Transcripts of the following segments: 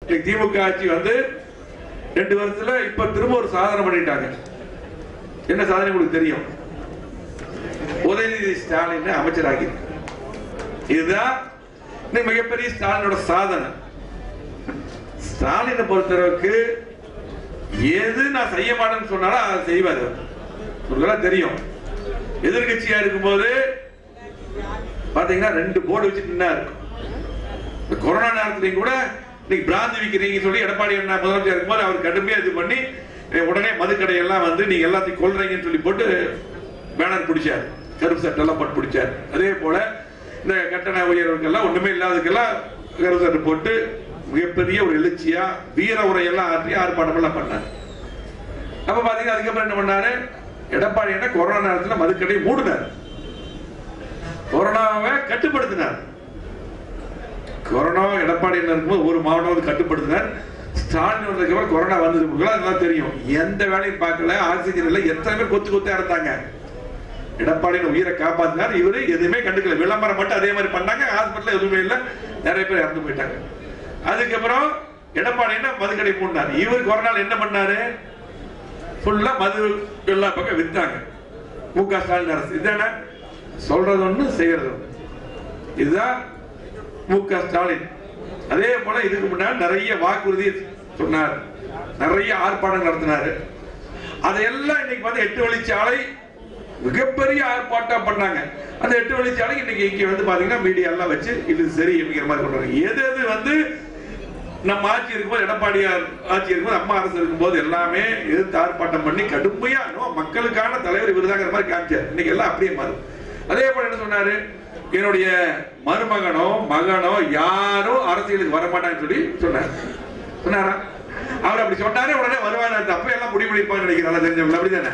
இன்னைக்கு திமுக ஆட்சி வந்து ரெண்டு வருஷத்துல இப்ப திரும்ப ஒரு சாதனை பண்ணிட்டாங்க என்ன சாதனை உங்களுக்கு தெரியும் உதயநிதி ஸ்டாலின் அமைச்சராகி இதுதான் இன்னைக்கு மிகப்பெரிய ஸ்டாலினோட சாதனை ஸ்டாலினை பொறுத்தளவுக்கு எது நான் செய்ய மாட்டேன்னு சொன்னாலும் அதை செய்வார் உங்களுக்கு தெரியும் எதிர்கட்சியா இருக்கும்போது பாத்தீங்கன்னா ரெண்டு போர்டு வச்சு நின்னாரு இந்த கொரோனா நேரத்துலையும் கூட இன்னைக்கு பிராந்தி விற்கிறீங்க சொல்லி எடப்பாடி அண்ணா முதலமைச்சர் இருக்கும்போது அவர் கடுமையா இது பண்ணி அஹ், உடனே மதுக்கடையெல்லாம் வந்து நீங்க எல்லாத்தையும் கொள்றீங்கன்னு சொல்லி போட்டு பேனர் பிடிச்சார் கருப்பு சட்டை எல்லாம் போட்டு பிடிச்சார் அதே போல இந்த கட்டண உயர்வுக்கெல்லாம் ஒண்ணுமே இல்லாததுக்கெல்லாம் கருப்பு சட்டை போட்டு மிகப்பெரிய ஒரு எழுச்சியா வீர உரையெல்லாம் ஆற்றி ஆர்ப்பாட்டம் எல்லாம் பண்ணார் அப்ப பாத்தீங்கன்னா அதுக்கப்புறம் என்ன பண்ணாரு எடப்பாடி என்ன கொரோனா நேரத்துல மதுக்கடை மூடினார் கொரோனாவை கட்டுப்படுத்தினார் கொரோனா எடப்பாடி இருக்கும்போது ஒரு மாவட்டம் வந்து கட்டுப்படுத்தினார் ஸ்டாலின் வந்ததுக்கு அப்புறம் கொரோனா வந்தது உங்களுக்கு அதெல்லாம் தெரியும் எந்த வேலையும் பார்க்கல ஆக்சிஜன் இல்லை எத்தனை பேர் கொத்து கொத்தா இருந்தாங்க எடப்பாடியின் உயிரை காப்பாத்தினார் இவரு எதுவுமே கண்டுக்கல விளம்பரம் மட்டும் அதே மாதிரி பண்ணாங்க ஹாஸ்பிட்டல் எதுவுமே இல்லை நிறைய பேர் இறந்து போயிட்டாங்க அதுக்கப்புறம் எடப்பாடி என்ன மதுக்கடை மூடினார் இவர் கொரோனால என்ன பண்ணாரு ஃபுல்லா மது எல்லா பக்கம் வித்தாங்க மு க ஸ்டாலின் அரசு இதானே சொல்றது ஒண்ணு செய்யறது ஒண்ணு இதுதான் மு க ஸ்டாலின் அதே போல இதுக்கு முன்னாடி நிறைய வாக்குறுதி சொன்னார் நிறைய ஆர்ப்பாட்டம் நடத்தினாரு அதையெல்லாம் இன்னைக்கு வந்து எட்டு வழிச்சாலை மிகப்பெரிய ஆர்ப்பாட்டம் பண்ணாங்க அந்த எட்டு வழிச்சாலை இன்னைக்கு இங்க வந்து பாத்தீங்கன்னா மீடியா எல்லாம் வச்சு இது சரி அப்படிங்கிற மாதிரி கொண்டாங்க எது எது வந்து நம்ம ஆட்சி இருக்கும்போது எடப்பாடியார் ஆட்சி இருக்கும்போது அம்மா அரசு இருக்கும்போது எல்லாமே எதிர்த்து ஆர்ப்பாட்டம் பண்ணி கடுமையா "நோ, மக்களுக்கான தலைவர் இவருதாங்கிற மாதிரி காமிச்சார் இன்னைக்கு எல்லாம் அப்படியே மாறும் அதே போல என்ன சொன்னாரு என்னுடைய மருமகனோ மகனோ யாரும் அரசியலுக்கு வரமாட்டாங்கன்னு சொல்லி சொன்னார் சொன்னாரா அவர் அப்படி சொன்னாரே உடனே வருவாரு அப்ப எல்லாம் முடிவு பண்ணிருப்பாங்க நினைக்கிறேன் நல்லா தெரிஞ்சவங்க அப்படிதானே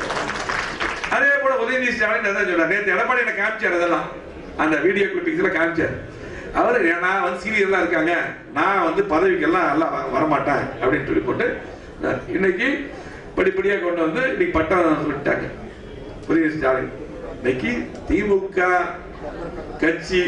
அதே போல உதயநிதி ஸ்டாலின் அதான் சொன்னார் நேத்து எடப்பாடி எனக்கு காமிச்சார் அதெல்லாம் அந்த வீடியோ கிளிப்பிங்ஸ்ல காமிச்சார் அவர் நான் வந்து சீரியல்லாம் இருக்காங்க நான் வந்து பதவிக்கெல்லாம் எல்லாம் வ- வரமாட்டேன் அப்படின்னு சொல்லி போட்டு அஹ், இன்னைக்கு படிப்படியா கொண்டு வந்து இன்னைக்கு பட்டம் விட்டாங்க உதயநிதி ஸ்டாலின் இன்னைக்கு திமுக கட்சி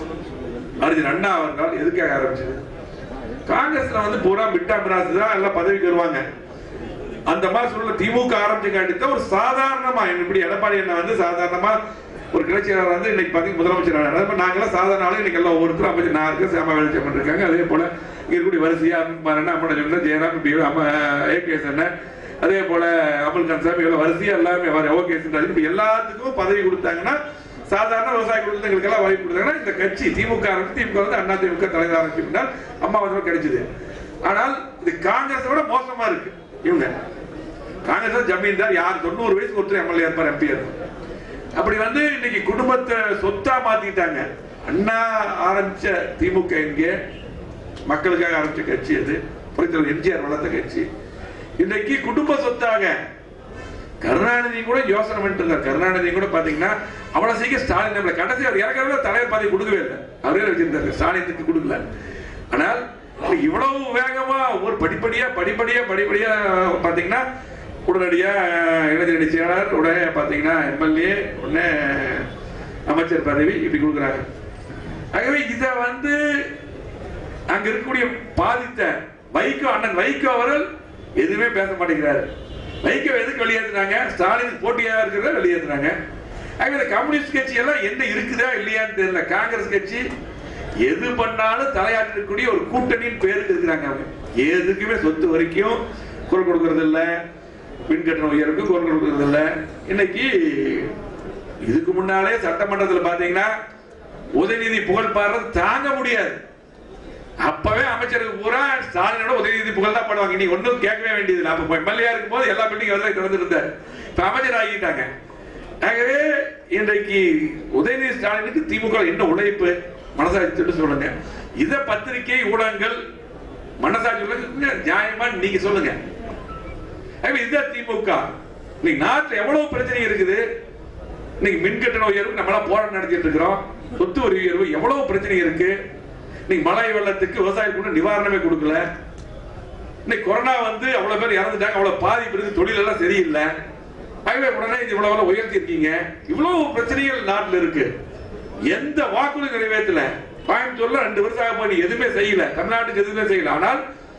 அறிஞர் அண்ணா அவர்கள் எதுக்காக ஆரம்பிச்சது காங்கிரஸ்ல வந்து பூரா மிட்டா மிராசு தான் எல்லாம் பதவிக்கு வருவாங்க அந்த மாதிரி சூழ்நிலை திமுக ஆரம்பிச்சு தான் ஒரு சாதாரணமா இப்படி எடப்பாடி அண்ணா வந்து சாதாரணமா ஒரு கிளர்ச்சியாளர் வந்து இன்னைக்கு பாத்தீங்க முதலமைச்சர் ஆனாரு. அப்ப நாங்கெல்லாம் சாதாரண ஆளு இன்னைக்கு எல்லாம் ஒவ்வொருத்தரும் அமைச்சர் நான் இருக்க சேமா வேலுச்சம்மன் இருக்காங்க அதே போல இங்க இருக்கக்கூடிய வரிசையா அண்ணா அம்மன சொன்ன ஜெயராம் இப்படி அம்மா ஏகேஎஸ் அண்ணன் அதே போல அமல்கான் சாமி எல்லாம் வரிசையா எல்லாமே வர ஓகேஎஸ் இப்படி எல்லாத்துக்கும் பதவி கொடுத்தாங்கன்னா சாதாரண விவசாய குடும்பங்களுக்கு எல்லாம் வாய்ப்பு கொடுத்தாங்கன்னா இந்த கட்சி திமுக ஆரம்பிச்சு திமுக வந்து அண்ணா திமுக தலைவர் ஆரம்பிச்சு அம்மா வந்து கிடைச்சது ஆனால் இது காங்கிரஸ் விட மோசமா இருக்கு இவங்க காங்கிரஸ் ஜமீன்தார் யார் தொண்ணூறு வயசுக்கு ஒருத்தர் எம்எல்ஏ இருப்பார் எம்பி இருப்பார் அப்படி வந்து இன்னைக்கு குடும்பத்தை சொத்தா மாத்திட்டாங்க அண்ணா ஆரம்பிச்ச திமுக இங்கே மக்களுக்காக ஆரம்பிச்ச கட்சி அது புரிதல் எம்ஜிஆர் வளர்த்த கட்சி இன்னைக்கு குடும்ப சொத்தாக கருணாநிதி கூட யோசனை பண்ணிட்டு இருந்தார் கருணாநிதி கூட பாத்தீங்கன்னா அவ்வளவு சீக்கிரம் ஸ்டாலின் நம்மள கடைசி அவர் இறக்கவே தலைவர் பதவி கொடுக்கவே இல்லை அவரே வச்சிருந்தாரு ஸ்டாலினுக்கு கொடுக்கல ஆனால் இன்னைக்கு இவ்வளவு வேகமா ஒரு படிப்படியா படிப்படியா படிப்படியா பாத்தீங்கன்னா உடனடியா அஹ், இளைஞரணி செயலாளர் உடனே பாத்தீங்கன்னா எம்எல்ஏ உடனே அமைச்சர் பதவி இப்படி கொடுக்குறாங்க ஆகவே இத வந்து அங்க இருக்கக்கூடிய பாதித்த வைகோ அண்ணன் வைகோ அவர்கள் எதுவுமே பேச மாட்டேங்கிறாரு வைகோ எதுக்கு வெளியேற்றுறாங்க ஸ்டாலின் போட்டியா இருக்கிறத வெளியேற்றுறாங்க ஆக இந்த கம்யூனிஸ்ட் கட்சி எல்லாம் என்ன இருக்குதா இல்லையான்னு தெரியல காங்கிரஸ் கட்சி எது பண்ணாலும் தலையாற்றக்கூடிய ஒரு கூட்டணியின் பேருக்கு இருக்கிறாங்க அவங்க எதுக்குமே சொத்து வரைக்கும் குரல் கொடுக்கறது இல்ல மின் கட்டண உயர்வுக்கு குரல் கொடுக்கறது இல்ல இன்னைக்கு இதுக்கு முன்னாலே சட்டமன்றத்தில் பாத்தீங்கன்னா உதயநிதி புகழ் பாடுறது தாங்க முடியாது அப்பவே அமைச்சருக்கு பூரா ஸ்டாலினோட உதயநிதி புகழ் தான் பாடுவாங்க நீ ஒண்ணும் கேட்கவே வேண்டியது அப்ப எம்எல்ஏ இருக்கும் போது எல்லா பில்டிங் வந்து திறந்து இருந்தார் இப்ப அமைச்சர் ஆகிட்டாங்க ஆகவே இன்றைக்கு உதயநிதி ஸ்டாலினுக்கு திமுக என்ன உழைப்பு மனசாட்சி சொல்லுங்க இத பத்திரிகை ஊடகங்கள் மனசாட்சி உள்ள நியாயமா நீங்க சொல்லுங்க ஆகவே இதுதான் திமுக இன்னைக்கு நாட்டுல எவ்வளவு பிரச்சனை இருக்குது இன்னைக்கு மின்கட்டண உயர்வு நம்மளாம் போராட்டம் நடத்திட்டு இருக்கிறோம் சொத்து வரி உயர்வு எவ்வளவு பிரச்சனை இருக்கு இன்னைக்கு மழை வெள்ளத்துக்கு விவசாயிகளுக்கு நிவாரணமே கொடுக்கல இன்னைக்கு கொரோனா வந்து அவ்வளவு பேர் இறந்துட்டாங்க அவ்வளவு பாதிப்பு இருக்கு தொழில் எல்லாம் சரியில்லை ஆகவே உடனே இது இவ்வளவு உயர்த்தி இருக்கீங்க இவ்வளவு பிரச்சனைகள் நாட்டுல இருக்கு எந்த வாக்குறுதி நிறைவேற்றல கோயம்புத்தூர்ல ரெண்டு வருஷம் ஆக போய் எதுவுமே செய்யல தமிழ்நாட்டுக்கு எதுவுமே செய்யல ஆனால்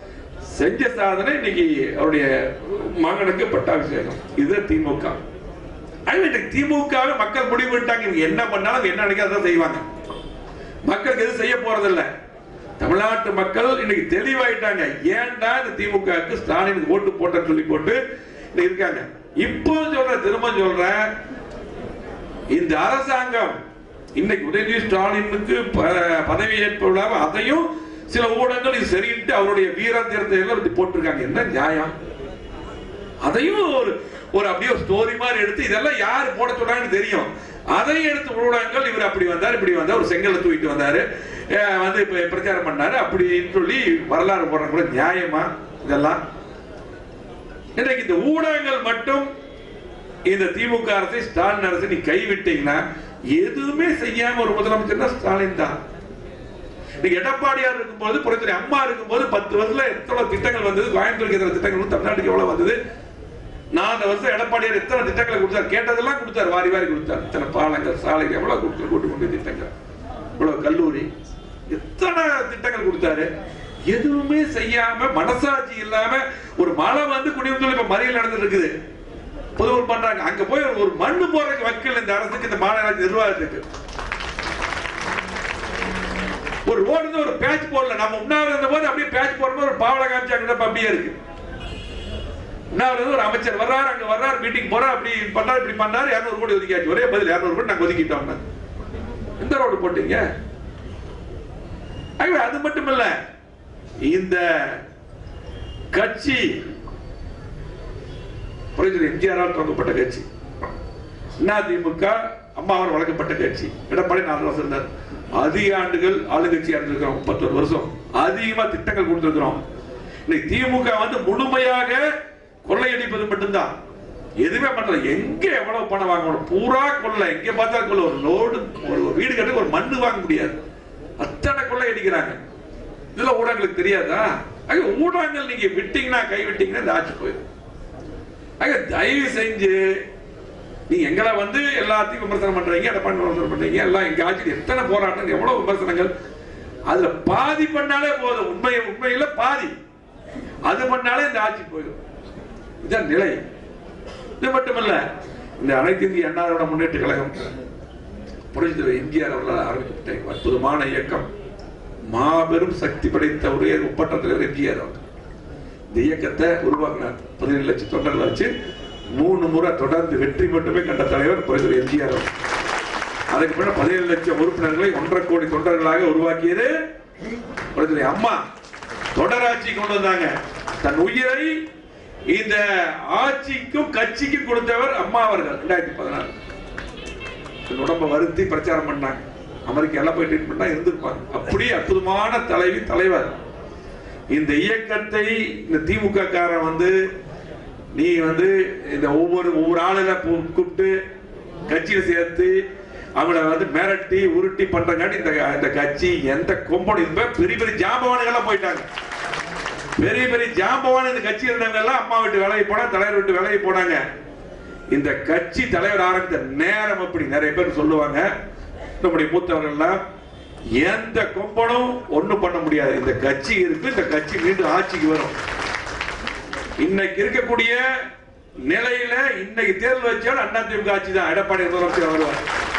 செஞ்ச சாதனை இன்னைக்கு அவருடைய மகனுக்கு பட்டாபிஷேகம் இது திமுக ஆகவே இன்னைக்கு திமுகவை மக்கள் முடிவு பண்ணிட்டாங்க இவங்க என்ன பண்ணாலும் என்ன நினைக்கிறத செய்வாங்க மக்களுக்கு எதுவும் செய்ய போறதில்ல தமிழ்நாட்டு மக்கள் இன்னைக்கு தெளிவாயிட்டாங்க ஏன்டா இந்த திமுகவுக்கு ஸ்டாலினுக்கு ஓட்டு போட்டேன்னு சொல்லி போட்டு இன்னைக்கு இருக்காங்க இப்போ சொல்றேன் திரும்ப சொல்றேன் இந்த அரசாங்கம் இன்னைக்கு உதயநிதி ஸ்டாலினுக்கு ப- பதவி ஏற்பு விழா அதையும் சில ஊடகங்கள் இது சரின்ட்டு அவருடைய வீரத்தீரத்தை எல்லாம் எடுத்து போட்டிருக்காங்க என்ன நியாயம் அதையும் ஒரு ஒரு அப்படியே ஒரு ஸ்டோரி மாதிரி எடுத்து இதெல்லாம் யார் போட சொல்றாங்கன்னு தெரியும் அதை எடுத்து ஊடகங்கள் இவர் அப்படி வந்தார் இப்படி வந்தார் ஒரு செங்கலை தூக்கிட்டு வந்தாரு அஹ் வந்து இப்ப பிரச்சாரம் பண்ணாரு அப்படின்னு சொல்லி வரலாறு போடுற கூட நியாயமா இதெல்லாம் இன்றைக்கு இந்த ஊடகங்கள் மட்டும் இந்த திமுக அரசை ஸ்டாலின் அரசை நீ கைவிட்டீங்கன்னா எதுவுமே செய்யாம ஒரு முதலமைச்சர்னா ஸ்டாலின் தான் இன்னைக்கு எடப்பாடியார் இருக்கும்போது புரட்சி அம்மா இருக்கும்போது பத்து வருஷத்துல எத்தனை திட்டங்கள் வந்தது கோயம்புத்தூருக்கு எத்தனை திட்டங்கள் தமிழ்நாட்டுக்கு எவ்வளவு வந்தது நாலு வருஷம் எடப்பாடியார் எத்தனை திட்டங்களை கொடுத்தார் கேட்டதெல்லாம் கொடுத்தார் வாரி வாரி கொடுத்தார் இத்தனை பாலங்கள் சாலைகள் எவ்வளவு கொடுத்து கூட்டு கொண்டு திட்டங்கள் இவ்வளவு கல்லூரி எத்தனை திட்டங்கள் கொடுத்தாரு எதுவுமே செய்யாம மனசாட்சி இல்லாம ஒரு மழை வந்து குடியிருந்தோம் இப்ப மறியல் நடந்துட்டு இருக்குது பொதுவர் பண்றாங்க அங்க போய் ஒரு- ஒரு மண்ணு போறதுக்கு வக்கீல் இந்த அரசுக்கு இந்த மாநகராட்சி நிர்வாகத்துக்கு ஒரு ரோடு ஒரு பேட்ச் போடல நம்ம உண்ணாவிரதம் இருந்த போது அப்படியே பேட்ச் போடும்போது ஒரு பாவலை காமிச்சாங்க இப்ப அப்படியே இருக்கு உண்ணாவிரதம் ஒரு அமைச்சர் வர்றாரு அங்க வர்றாரு மீட்டிங் போறாரு அப்படி பண்றாரு இப்படி பண்ணாரு இருநூறு கோடி ஒதுக்கியாச்சு ஒரே பதில் இருநூறு கோடி நாங்க ஒதுக்கிட்டோம் எந்த ரோடு போட்டீங்க ஆகவே அது மட்டும் இல்ல இந்த கட்சி புரியுது எம்ஜிஆரால் தொடங்கப்பட்ட கட்சி அதிமுக அம்மாவால் வழங்கப்பட்ட கட்சி எடப்பாடி நாலு வருஷம் இருந்தார் அதிக ஆண்டுகள் ஆளுங்கட்சியா இருந்திருக்கிறோம் முப்பத்தொரு வருஷம் அதிகமா திட்டங்கள் கொடுத்திருக்கிறோம் இன்னைக்கு திமுக வந்து முழுமையாக கொள்ளையடிப்பது மட்டும்தான் எதுவுமே பண்றது எங்க எவ்வளவு பணம் வாங்கணும் பூரா கொள்ளை எங்க பார்த்தா கொள்ளை ஒரு லோடு ஒரு வீடு கட்ட ஒரு மண்ணு வாங்க முடியாது அத்தனை கொள்ளை அடிக்கிறாங்க இதுல ஊடகங்களுக்கு தெரியாதா ஆக ஊடகங்கள் நீங்க விட்டீங்கன்னா கை விட்டீங்கன்னா இந்த ஆட்சி போயிடும் ஆக தயவு செஞ்சு நீங்க எங்களை வந்து எல்லாத்தையும் விமர்சனம் பண்றீங்க எடப்பாடி விமர்சனம் பண்றீங்க எல்லாம் எங்க ஆட்சியில் எத்தனை போராட்டங்கள் எவ்வளவு விமர்சனங்கள் அதுல பாதி பண்ணாலே போதும் உண்மை உண்மையில பாதி அது பண்ணாலே இந்த ஆட்சி போயிடும் இதுதான் நிலை இது மட்டுமல்ல இந்த அனைத்து இந்திய அண்ணா திராவிட முன்னேற்ற கழகம் புரட்சி தலைவர் எம்ஜிஆர் அவர்களால் ஆரம்பிக்கப்பட்ட அற்புதமான இயக்கம் மாபெரும் சக்தி படைத்த ஒரே ஒப்பற்ற தலைவர் எம்ஜிஆர் அவர் இந்த இயக்கத்தை உருவாக்கினார் பதினேழு லட்சம் தொண்டர்களை வச்சு மூணு முறை தொடர்ந்து வெற்றி மட்டுமே கண்ட தலைவர் புரட்சி எம்ஜிஆர் அவர் அதுக்கு பின்னர் பதினேழு லட்சம் உறுப்பினர்களை ஒன்றரை கோடி தொண்டர்களாக உருவாக்கியது புரட்சி அம்மா தொடராட்சி கொண்டு வந்தாங்க தன் உயிரை இந்த ஆட்சிக்கும் கட்சிக்கும் கொடுத்தவர் அம்மா அவர்கள் ரெண்டாயிரத்தி பதினாறு தன் உடம்ப வருத்தி பிரச்சாரம் பண்ணாங்க அமெரிக்கா எல்லாம் போய் ட்ரீட் பண்ணா இருந்திருப்பாங்க அப்படி அற்புதமான தலைவி தலைவர் இந்த இயக்கத்தை இந்த திமுக காரன் வந்து நீ வந்து இந்த ஒவ்வொரு ஒவ்வொரு ஆளுல கூ- கூப்பிட்டு கட்சியில சேர்த்து அவங்கள வந்து மிரட்டி உருட்டி பண்றங்காட்டி இந்த இந்த கட்சி எந்த கொம்பனும் இது பேர் பெரிய பெரிய ஜாம்பவானுகள்லாம் போயிட்டாங்க பெரிய பெரிய ஜாம்பவான் இந்த கட்சி இருந்தவங்க எல்லாம் அம்மா விட்டு விலகி போனா தலைவர் விட்டு விலகி போனாங்க இந்த கட்சி தலைவர் ஆரம்பித்த நேரம் அப்படி நிறைய பேர் சொல்லுவாங்க நம்முடைய மூத்தவர்கள்லாம் எந்த கொம்பனும் ஒண்ணும் பண்ண முடியாது இந்த கட்சி இருக்கு இந்த கட்சி மீண்டும் ஆட்சிக்கு வரும் இன்னைக்கு இருக்கக்கூடிய நிலையில இன்னைக்கு தேர்தல் வச்சாலும் அண்ணா திமுக ஆட்சி தான் எடப்பாடி முதலமைச்சர் வருவார்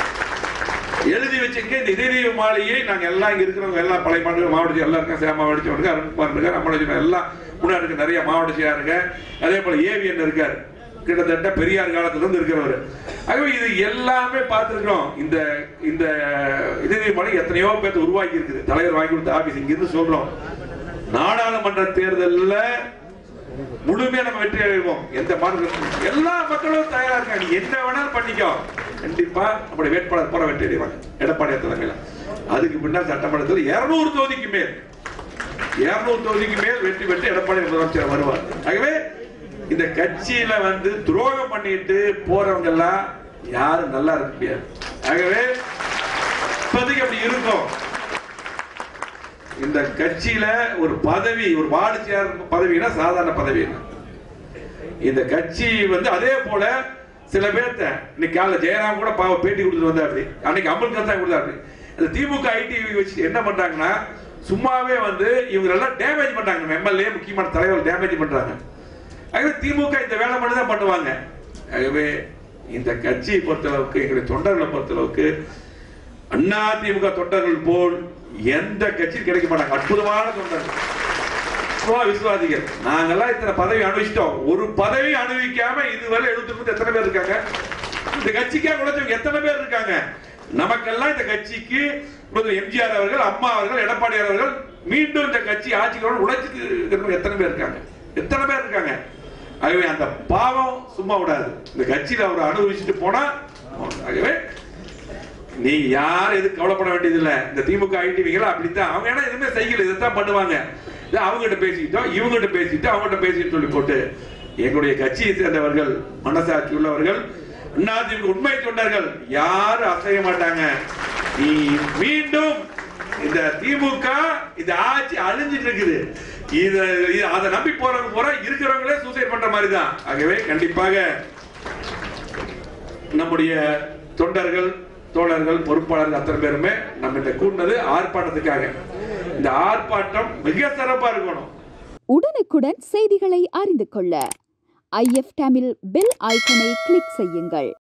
எழுதி வச்சுங்க இந்த இதய மாளிகை நாங்க எல்லாம் இங்க இருக்கிறவங்க எல்லாம் பழைய மாநில மாவட்ட எல்லாம் இருக்கோம் சேமா வடிச்சவங்க அருண்குமார் இருக்கார் அம்மன் எல்லாம் முன்னாடி இருக்க நிறைய மாவட்ட செயலாளருங்க அதே போல ஏவிஎன் இருக்கார் கிட்டத்தட்ட பெரியார் காலத்துல இருந்து இருக்கிறவர் ஆகவே இது எல்லாமே பார்த்திருக்கிறோம் இந்த இந்த இதய மாளிகை எத்தனையோ பேர்த்து உருவாக்கி இருக்குது தலைவர் வாங்கி கொடுத்த ஆபீஸ் இங்க இருந்து சொல்றோம் நாடாளுமன்ற தேர்தல்ல முழுமையா நம்ம வெற்றி அடைவோம் எந்த மாநிலம் எல்லா மக்களும் தயாரா இருக்காங்க நீ என்ன வேணாலும் பண்ணிக்கோ கண்டிப்பா நம்முடைய வேட்பாளர் போற வெற்றி அடைவாங்க எடப்பாடி தலைமையில அதுக்கு பின்னால் சட்டமன்றத்தில் இருநூறு தொகுதிக்கு மேல் இருநூறு தொகுதிக்கு மேல் வெற்றி பெற்று எடப்பாடி முதலமைச்சர் வருவார் ஆகவே இந்த கட்சியில வந்து துரோகம் பண்ணிட்டு போறவங்க எல்லாம் யாரும் நல்லா இருக்க முடியாது ஆகவே இப்போதைக்கு அப்படி இருக்கும் இந்த கட்சியில ஒரு பதவி ஒரு வார்டு சேர் பதவினா சாதாரண பதவி இல்ல. இந்த கட்சி வந்து அதே போல சில பேர்த்த இன்னைக்கு காலைல ஜெயராம் கூட பாவ பேட்டி கொடுத்துட்டு வந்தாரு அன்னைக்கு அமல் கந்தா கொடுத்தாரு இந்த திமுக ஐடி வச்சு என்ன பண்றாங்கன்னா சும்மாவே வந்து இவங்க எல்லாம் டேமேஜ் பண்றாங்க எம்எல்ஏ முக்கியமான தலைவர் டேமேஜ் பண்றாங்க ஆகவே திமுக இந்த வேலை மட்டும் தான் பண்ணுவாங்க ஆகவே இந்த கட்சியை பொறுத்தளவுக்கு எங்களுடைய தொண்டர்களை பொறுத்தளவுக்கு அண்ணா திமுக தொண்டர்கள் போல் எந்த கட்சியும் கிடைக்க மாட்டாங்க அற்புதமான தொண்டர்கள் சும்மா விசுவாசிகள் நாங்கெல்லாம் இத்தனை பதவி அனுபவிச்சிட்டோம் ஒரு பதவி அனுபவிக்காம இதுவரை எழுபத்தி எத்தனை பேர் இருக்காங்க இந்த கட்சிக்காக உழைச்சவங்க எத்தனை பேர் இருக்காங்க நமக்கெல்லாம் இந்த கட்சிக்கு இப்பொழுது எம்ஜிஆர் அவர்கள் அம்மா அவர்கள் எடப்பாடியார் அவர்கள் மீண்டும் இந்த கட்சி ஆட்சிகளோடு உழைச்சிட்டு இருக்கிறவங்க எத்தனை பேர் இருக்காங்க எத்தனை பேர் இருக்காங்க ஆகவே அந்த பாவம் சும்மா விடாது இந்த கட்சியில அவர் அனுபவிச்சுட்டு போனா ஆகவே நீங்க யாரும் எதுவும் கவலைப்பட வேண்டியதில்லை இந்த திமுக ஐடிவிங்களா அப்படித்தான் அவங்க ஏன்னா எதுவுமே செய்யல இதைத்தான் பண்ணுவாங்க இது அவங்ககிட்ட பேசிக்கிட்டோம் இவங்ககிட்ட பேசிட்டு அவங்ககிட்ட பேசிட்டு சொல்லி போட்டு எங்களுடைய கட்சியை சேர்ந்தவர்கள் மனசாட்சி உள்ளவர்கள் அதிமுக உண்மை தொண்டர்கள் யாரும் அசைய மாட்டாங்க நீ மீண்டும் இந்த திமுக இந்த ஆட்சி அழிஞ்சிட்டு இருக்குது இத இத- அதை நம்பி போறவங்க போற இருக்கிறவங்களே சூசைட் பண்ற மாதிரி தான் ஆகவே கண்டிப்பாக நம்முடைய தொண்டர்கள் தோழர்கள் பொறுப்பாளர்கள் அத்தனை பேருமே நம்ம இந்த கூட்டினது ஆர்ப்பாட்டத்துக்காக இந்த ஆர்ப்பாட்டம் மிக சிறப்பா இருக்கணும் உடனுக்குடன் செய்திகளை அறிந்து கொள்ள ஐஎஃப் தமிழ் பெல் ஐக்கனை கிளிக் செய்யுங்கள்